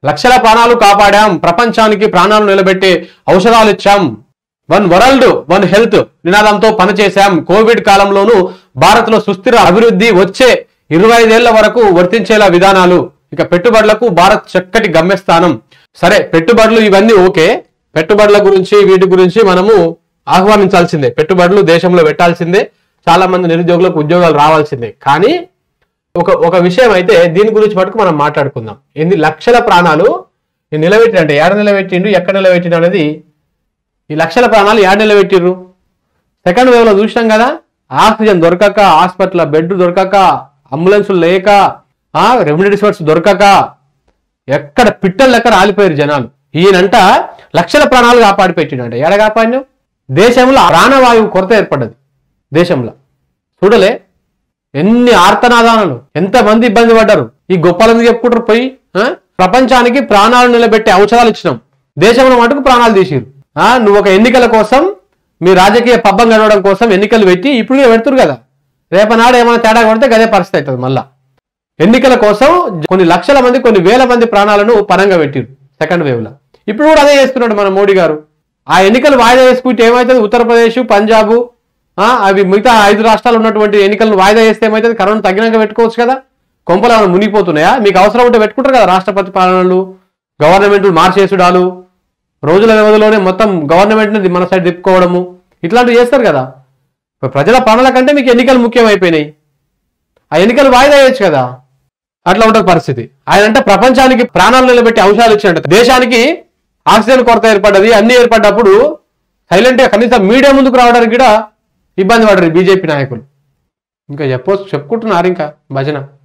లక్షల ప్రాణాలు కాపాడాం ప్రపంచానికి ప్రాణాలు నిలబెట్టే ఔషధాలు ఇచ్చాం వన్ వరల్డ్ వన్ హెల్త్ నినాదంతో పనిచేశాం కోవిడ్ కాలంలోనూ భారత్ లో సుస్థిర అభివృద్ధి వచ్చే ఇరవై ఐదేళ్ల వరకు వర్తించేలా విధానాలు ఇక పెట్టుబడులకు భారత్ చక్కటి గమ్యస్థానం సరే పెట్టుబడులు ఇవన్నీ ఓకే పెట్టుబడుల గురించి వీటి గురించి మనము ఆహ్వానించాల్సిందే పెట్టుబడులు దేశంలో పెట్టాల్సిందే చాలా మంది నిరుద్యోగులకు ఉద్యోగాలు రావాల్సిందే కానీ ఒక ఒక విషయం అయితే దీని గురించి మటుకు మనం మాట్లాడుకుందాం ఎన్ని లక్షల ప్రాణాలు ఈ నిలబెట్టిండు ఏడ నిలబెట్టిండు ఎక్కడ నిలబెట్టిండు అనేది ఈ లక్షల ప్రాణాలు ఏడ నిలబెట్టిర్రు సెకండ్ వేవ్ లో చూసినాం కదా ఆక్సిజన్ దొరకక హాస్పిటల్ బెడ్ దొరకక అంబులెన్సులు లేక ఆ రెమ్యూనిటీస్ దొరకక ఎక్కడ పిట్టల లెక్క రాలిపోయారు జనాలు ఈయనంట లక్షల ప్రాణాలు కాపాడి పెట్టిండంట ఎడ కాపాడిన దేశంలో ప్రాణవాయువు కొరత ఏర్పడ్డది దేశంలో చూడలే ఎన్ని ఆర్తనాదానాలు ఎంత మంది ఇబ్బంది పడ్డారు ఈ గొప్పలందుకు చెప్పుకుంటారు పోయి ఆ? ప్రపంచానికి ప్రాణాలు నిలబెట్టే ఔషధాలు ఇచ్చినాం దేశంలో మటుకు ప్రాణాలు తీసిరు ఆ నువ్వు ఒక ఎన్నికల కోసం మీ రాజకీయ పబ్బం గడవడం కోసం ఎన్నికలు పెట్టి ఇప్పుడు కూడా పెడుతురు కదా రేపనాడు ఏమైనా తేడా కొడితే గదే పరిస్థితి అవుతుంది మళ్ళా ఎన్నికల కోసం కొన్ని లక్షల మంది కొన్ని వేల మంది ప్రాణాలను పరంగా పెట్టిరు సెకండ్ వేవ్ లో ఇప్పుడు కూడా అదే చేస్తున్నాడు మన మోడీ గారు ఆ ఎన్నికలు వాయిదా వేసుకుంటే ఏమవుతుంది ఉత్తరప్రదేశ్ పంజాబ్ ఆ, అవి మిగతా ఐదు రాష్ట్రాలు ఉన్నటువంటి ఎన్నికలను వాయిదా వేస్తే ఏమవుతుంది కరోనా తగ్గినాక పెట్టుకోవచ్చు కదా కొంపలు ఏమైనా మునిగిపోతున్నాయా మీకు అవసరం ఉంటే పెట్టుకుంటారు కదా రాష్ట్రపతి పాలనలు గవర్నమెంట్ మార్చేసుడాలు రోజుల వ్యవధిలోనే మొత్తం గవర్నమెంట్ మన సైడ్ తిప్పుకోవడము ఇట్లాంటివి చేస్తారు కదా ఇప్పుడు ప్రజల ప్రాణాల కంటే మీకు ఎన్నికలు ముఖ్యమైపోయినాయి ఆ ఎన్నికలు వాయిదా వేయచ్చు కదా అట్లా ఉంటుంది పరిస్థితి ఆయన అంటే ప్రపంచానికి ప్రాణాలు నిలబెట్టి అంశాలు ఇచ్చినట్టు దేశానికి ఆక్సిజన్ కొరత ఏర్పడ్డది అన్ని ఏర్పడ్డప్పుడు సైలెంట్ గా కనీసం మీడియా ముందుకు రావడానికి కూడా ఇబ్బంది పడరు బీజేపీ నాయకులు ఇంకా చెప్పొచ్చు చెప్పుకుంటున్నారు ఇంకా భజన